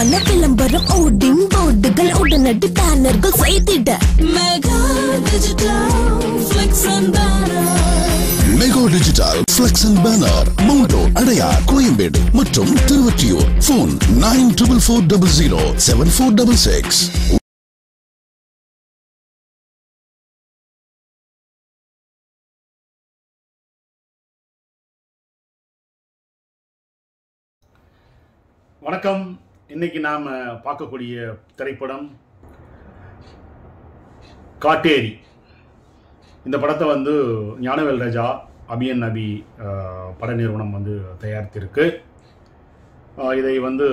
தரமான விளம்பரம் ஓடிங் போர்டுகள் உடனடி பேனர்கள் செய்திட mega digital flex and mega digital flex and banner மவுண்டோ அடையார் கோயம்பேடு மற்றும் Thiruvottiyur phone nine triple four double zero seven four double six வணக்கம் இன்னைக்கு நாம பார்க்கக்கூடிய திரைப்படம் காட்டேரி இந்த படத்தை வந்து ஞானவேல் ராஜா அபியன் நபி அஹ், பட நிறுவனம் வந்து தயாரித்திருக்கு அஹ், இதை வந்து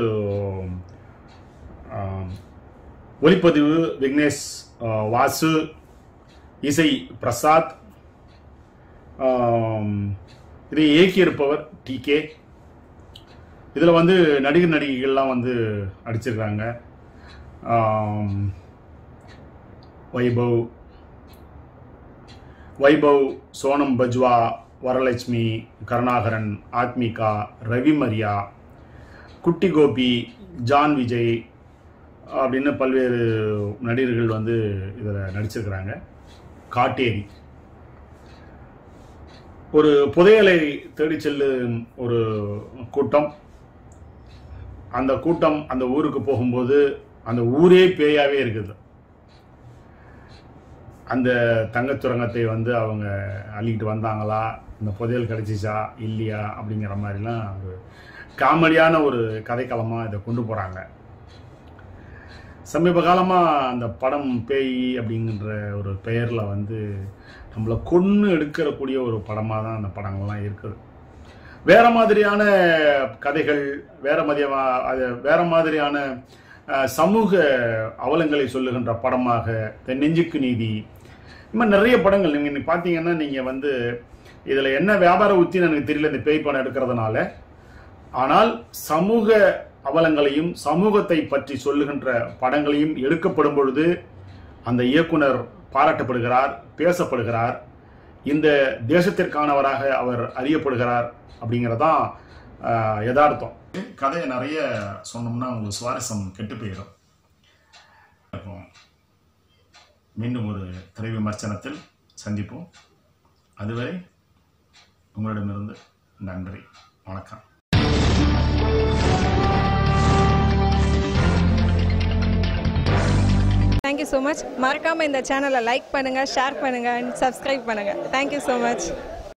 அஹ், ஒளிப்பதிவு விக்னேஷ் அஹ், வாசு இசை பிரசாத் அஹ், இதை இயக்கியிருப்பவர் டி கே இதில் வந்து நடிகர் நடிகைகள்லாம் வந்து நடிச்சிருக்காங்க ஆம், வைபவ் வைபவ் சோனம் பஜ்வா வரலட்சுமி கருணாகரன் ஆத்மிகா ரவி மரியா குட்டி கோபி ஜான் விஜய் அப்படின்னு பல்வேறு நடிகர்கள் வந்து இதில் நடிச்சிருக்கிறாங்க காட்டேரி ஒரு புதையலை தேடி செல்லும் ஒரு கூட்டம் அந்த கூட்டம் அந்த ஊருக்கு போகும்போது அந்த ஊரே பேயாவே இருக்குது அந்த தங்கச் சுரங்கத்தை வந்து அவங்க அள்ளிக்கிட்டு வந்தாங்களா இந்த புதையல் கிடைச்சிச்சா இல்லையா அப்படிங்கிற மாதிரிலாம் ஒரு காமெடியான ஒரு கதைக்களமாக இதை கொண்டு போகிறாங்க சமீப காலமாக அந்த படம் பேய் அப்படிங்கிற ஒரு பெயரில் வந்து நம்மளை கொன்று எடுக்கிறக்கூடிய ஒரு படமாக தான் அந்த படங்கள்லாம் இருக்குது வேற மாதிரியான கதைகள் வேற மாதிரியா அது வேற மாதிரியான அஹ், சமூக அவலங்களை சொல்லுகின்ற படமாக இந்த நெஞ்சுக்கு நீதி இந்த மாதிரி நிறைய படங்கள் நீங்கள் நீங்க பார்த்தீங்கன்னா நீங்கள் வந்து இதில் என்ன வியாபார உத்தின்னு எனக்கு தெரியல இந்த பேய் படம் எடுக்கிறதுனால ஆனால் சமூக அவலங்களையும் சமூகத்தை பற்றி சொல்லுகின்ற படங்களையும் எடுக்கப்படும் பொழுது அந்த இயக்குனர் பாராட்டப்படுகிறார் பேசப்படுகிறார் இந்த தேசத்திற்கானவராக அவர் அறியப்படுகிறார் அப்படிங்கிறதான் ஆஹ், யதார்த்தம் கதையை நிறைய சொன்னோம்னா உங்களுக்கு சுவாரஸ்யம் கெட்டு போயிடும் அப்போ மீண்டும் ஒரு திரை விமர்சனத்தில் சந்திப்போம் அதுவரை உங்களிடமிருந்து நன்றி வணக்கம் தேங்க்யூ ஸோ மச் மறக்காமல் இந்த சேனலை லைக் பண்ணுங்கள் ஷேர் பண்ணுங்கள் அண்ட் சப்ஸ்கிரைப் பண்ணுங்கள் தேங்க்யூ ஸோ மச்